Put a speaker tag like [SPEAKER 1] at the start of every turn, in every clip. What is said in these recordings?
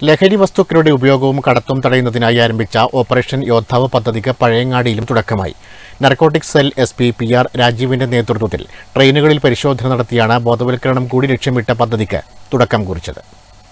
[SPEAKER 1] ലഹരി വസ്തുക്കളുടെ ഉപയോഗവും കടത്തും തടയുന്നതിനായി ആരംഭിച്ച ഓപ്പറേഷൻ യോദ്ധാവ് പദ്ധതിക്ക് പഴയങ്ങാടിയിലും തുടക്കമായി narcotic cell S P P R രാജീവിന്റെ നേതൃത്വത്തിൽ ട്രെയിനുകളിൽ പരിശോധന നടത്തിയാണ് ബോധവൽക്കരണം കൂടി ലക്ഷ്യമിട്ട പദ്ധതിക്ക് തുടക്കം കുറിച്ചത്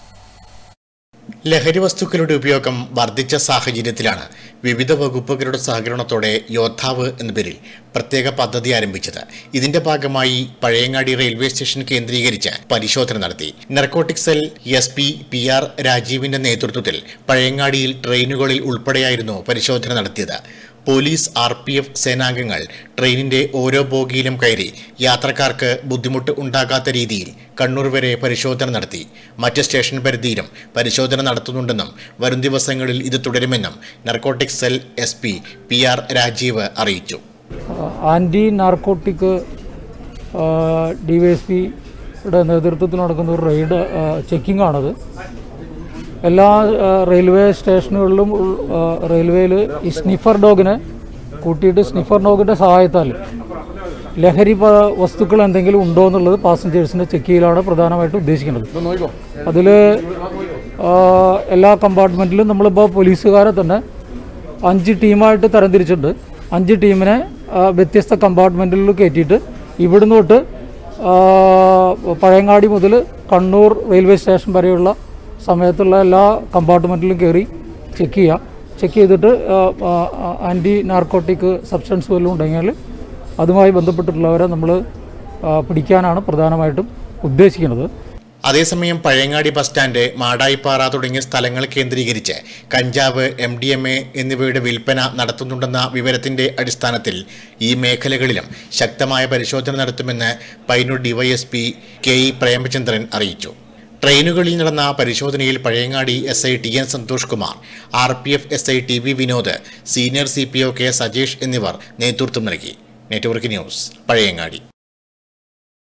[SPEAKER 1] ലഹരി വസ്തുക്കളുടെ ഉപയോഗം വർദ്ധിച്ച സാഹചര്യത്തിലാണ് വിവിധ വകുപ്പുകളുടെ സഹകരണത്തോടെ യോദ്ധാവ് എന്ന പേരിൽ പ്രത്യേക പദ്ധതി ആരംഭിച്ചത് ഇതിന്റെ ഭാഗമായി പഴയങ്ങാടി റെയിൽവേ സ്റ്റേഷൻ കേന്ദ്രീകരിച്ച് പരിശോധന നടത്തി narcotic cell S P P R രാജീവിന്റെ നേതൃത്വത്തിൽ പഴയങ്ങാടിയിൽ ട്രെയിനുകളിൽ ഉൾപ്പെടെയായിരുന്നു പരിശോധന നടത്തിയത് പോലീസ് ആർ പി എഫ് സേനാംഗങ്ങൾ ട്രെയിനിന്റെ ഓരോ ബോഗിയിലും കയറി യാത്രക്കാർക്ക് ബുദ്ധിമുട്ട് ഉണ്ടാകാത്ത രീതിയിൽ കണ്ണൂർ വരെ പരിശോധന നടത്തി മറ്റ് സ്റ്റേഷൻ പരിധിയിലും പരിശോധന നടത്തുന്നുണ്ടെന്നും വരും ദിവസങ്ങളിൽ ഇത് തുടരുമെന്നും narcotic cell S P P R Rajeev അറിയിച്ചു
[SPEAKER 2] anti narcotic D Y S പിയുടെ നേതൃത്വത്തിൽ നടക്കുന്ന ഒരു റെയ്ഡ് ചെക്കിംഗ് ആണത് എല്ലാ ആ, റെയിൽവേ സ്റ്റേഷനുകളിലും റെയിൽവേയിൽ ഈ സ്നിഫർ ഡോഗിനെ കൂട്ടിയിട്ട് സ്നിഫർ ഡോഗിൻ്റെ സഹായത്താൽ ലഹരി പ- വസ്തുക്കൾ എന്തെങ്കിലും ഉണ്ടോ എന്നുള്ളത് പാസഞ്ചേഴ്സിൻ്റെ ചെക്ക് ചെയ്യലാണ് പ്രധാനമായിട്ടും ഉദ്ദേശിക്കുന്നത് അതിൽ എല്ലാ കമ്പാർട്ട്മെൻറ്റിലും നമ്മളിപ്പോൾ പോലീസുകാരെ തന്നെ അഞ്ച് ടീമായിട്ട് തരംതിരിച്ചിട്ടുണ്ട് അഞ്ച് ടീമിനെ ആ, വ്യത്യസ്ത കമ്പാർട്ട്മെൻറ്റുകളിൽ കയറ്റിയിട്ട് ഇവിടുന്ന് തൊട്ട് ആ, പഴയങ്ങാടി മുതൽ കണ്ണൂർ റെയിൽവേ സ്റ്റേഷൻ വരെയുള്ള സമയത്തുള്ള എല്ലാ കമ്പാർട്ട്മെൻറ്റിലും കയറി ചെക്ക് ചെയ്യുക ചെക്ക് ചെയ്തിട്ട് ആൻറ്റി നാർക്കോട്ടിക് സബ്സ്റ്റൻസ് വല്ലതും ഉണ്ടെങ്കിൽ അതുമായി ബന്ധപ്പെട്ടിട്ടുള്ളവരെ നമ്മൾ പിടിക്കാനാണ് പ്രധാനമായിട്ടും ഉദ്ദേശിക്കുന്നത്
[SPEAKER 1] അതേസമയം പഴയങ്ങാടി ബസ് സ്റ്റാൻഡ് മാടായിപ്പാറ തുടങ്ങിയ സ്ഥലങ്ങൾ കേന്ദ്രീകരിച്ച് കഞ്ചാവ് എം ഡി എം എ എന്നിവയുടെ വിൽപ്പന നടത്തുന്നുണ്ടെന്ന വിവരത്തിന്റെ അടിസ്ഥാനത്തിൽ ഈ മേഖലകളിലും ശക്തമായ പരിശോധന നടത്തുമെന്ന് Payyanur DYSP K E Premachandran അറിയിച്ചു ട്രെയിനുകളിൽ നടന്ന പരിശോധനയിൽ Pazhayangadi S I T N Santhosh Kumar R P F S I T V Vinod senior C P O K Sajesh എന്നിവർ നേതൃത്വം നൽകി നെറ്റ്വർക്ക് ന്യൂസ് പഴയങ്ങാടി